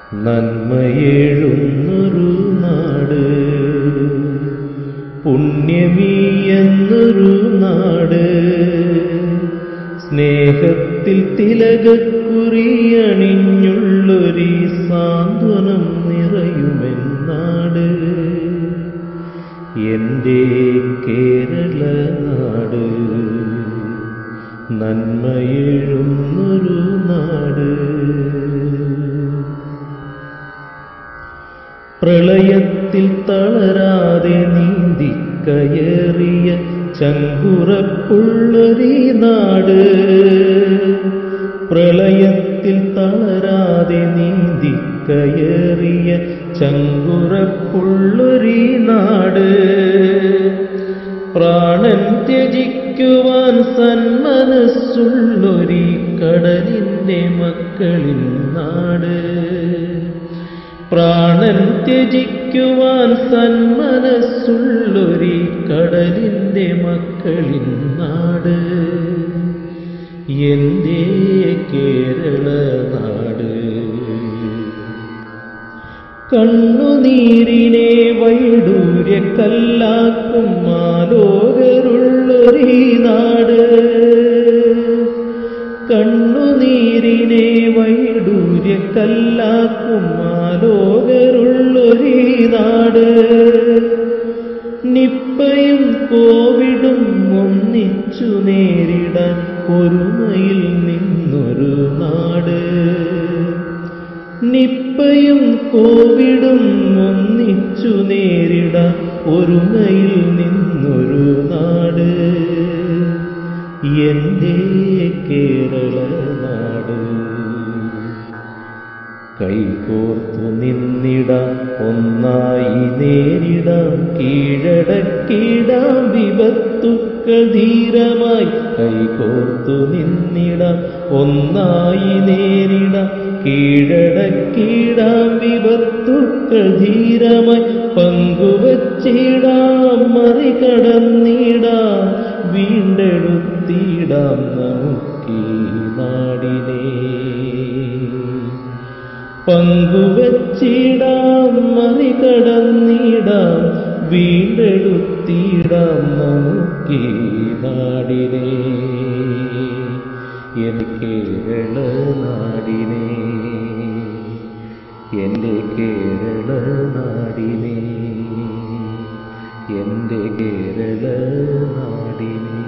നന്മയേഴുന്നൊരു നാട് പുണ്യമീ എന്നൊരു നാട് സ്നേഹത്തിൽ തിലകക്കുറിയണിഞ്ഞുള്ളൊരീ സാന്ത്വനം നിറയുമെന്നാട് എൻ്റെ കേരള നാട് നന്മയെഴുന്നൊരു നാട് പ്രളയത്തിൽ തളരാതെ നീന്തി കയറിയ ചങ്കുറപ്പുള്ളൊരീ നാട് പ്രളയത്തിൽ തളരാതെ നീന്തി കയറിയ ചങ്കുറപ്പുള്ളൊരീ നാട് പ്രാണൻ ത്യജിക്കുവാൻ സന്മനസ്സുള്ളൊരീ കടലിൻ്റെ മക്കളിൻ നാട് പ്രാണൻ ത്യജിക്കുവാൻ സന്മനസ്സുള്ളൊരീ കടലിൻ്റെ മക്കളിൻ നാട് എൻ്റെ കേരള നാട് കണ്ണുനീരിനെ വൈഡൂര്യ കല്ലാക്കും മാലോകരുള്ളൊരീ നാട് കണ്ണുനീരിനെ വൈഡൂര്യ കല്ലാക്കും മാലോകരുള്ളൊരീ നാട് നിപ്പയും കോവിഡും ഒന്നിച്ചു നേരിടാൻ ഒരുമയിൽ നിന്നൊരു നാട് നിപ്പയും കോവിഡും ഒന്നിച്ചു നേരിടാൻ ഒരുമയിൽ നിന്നൊരു നാട് എൻ്റെ കേരള നാട് കൈകോർത്തു നിന്നിടാം ഒന്നായി നേരിടാം കീഴടക്കിടാം വിപത്തുക്കൾ ധീരമായി കൈകോർത്തു നിന്നിടാം ഒന്നായി നേരിടാം കീഴടക്കിടാം വിപത്തുക്കൾ ധീരമായി പങ്കുവച്ചിടാം മറികടന്നിടാം വീണ്ടെടുത്തിടാം നമുക്കീ നാടിനെ പങ്കുവച്ചിടാം മറികടന്നിടാം വീണ്ടെടുത്തിടാം നമുക്കീ നാടിനെ എൻ കേരള നാടിനെ എൻ്റെ കേരള നാടിനെ എൻ്റെ കേരള നാടിനെ